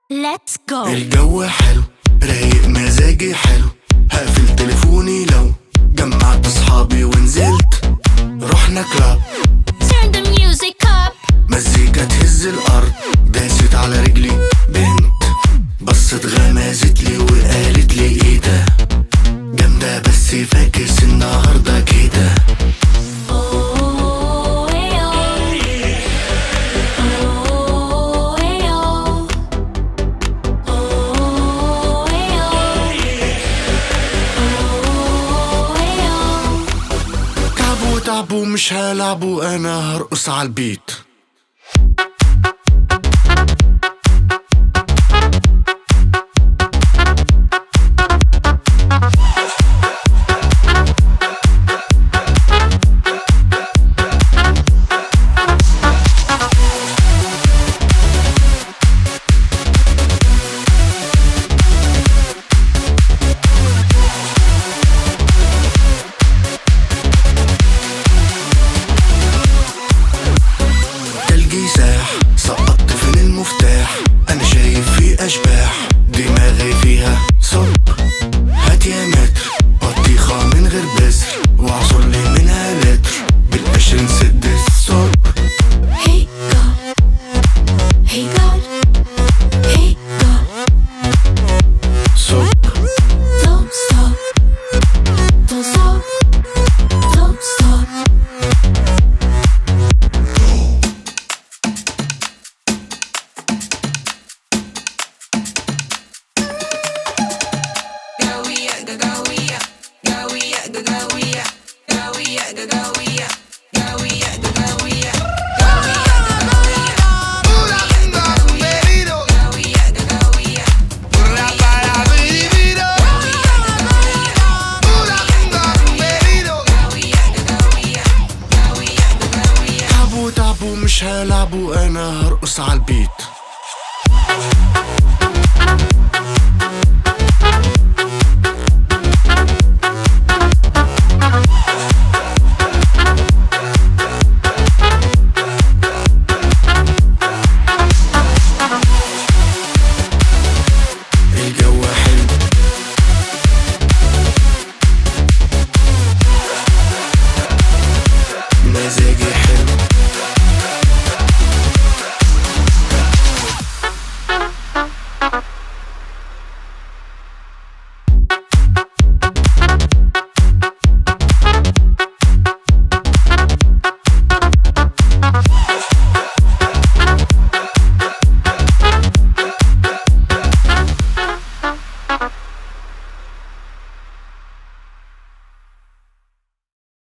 Let's go الجو حلو رايق مزاجي حلو هقفل تليفوني لو جمعت اصحابي ونزلت رحنا كلاب Turn the music up مزيكا تهز الارض داست على رجلي بنت بصت غمزت لي وقالت لي ايه ده جامدة بس فاكس النهاردة كده Oh, hey, oh. Oh, hey, oh. Oh, hey, oh. Oh, hey, oh. تعبوا تعبوا مش هلعبوا انا هرقص على البيت تلجي ساح سقطت فين المفتاح انا شايف في اشباح دماغي فيها صب هات يا متر بطيخة من غير بذر واعصر لي منها لتر بالقشر نسد الصب Hey, God. Hey, God. Hey, God. صب Don't stop. Don't stop. Don't stop. تعبوا تعبوا مش هلعبوا انا هرقص على البيت